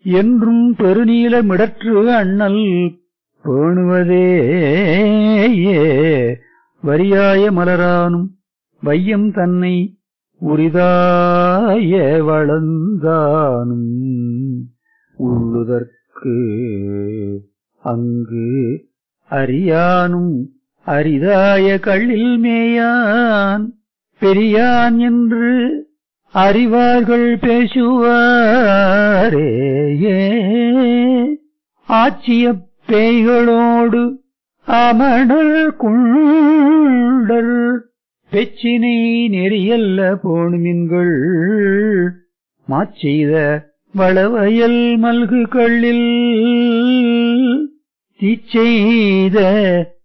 என்றும் பெருநீல மிடற்று அண்ணல் பேணுவதே வரியாய மலரானும் வையம் தன்னை உரிதாய வளர்ந்தானும் உள்ளுதற்கு அங்கு அறியானும் அரிதாய கள்ளில் மேயான் பெரியான் என்று அறிவார்கள் பேசுவாரேயே ஆட்சிய பேய்களோடு அமணர் குண்டர் பெச்சினை நெறியல்ல போணுமின்கள் மாச்செய்த வளவயல் மல்கு கள்ளில் தீச்செய்த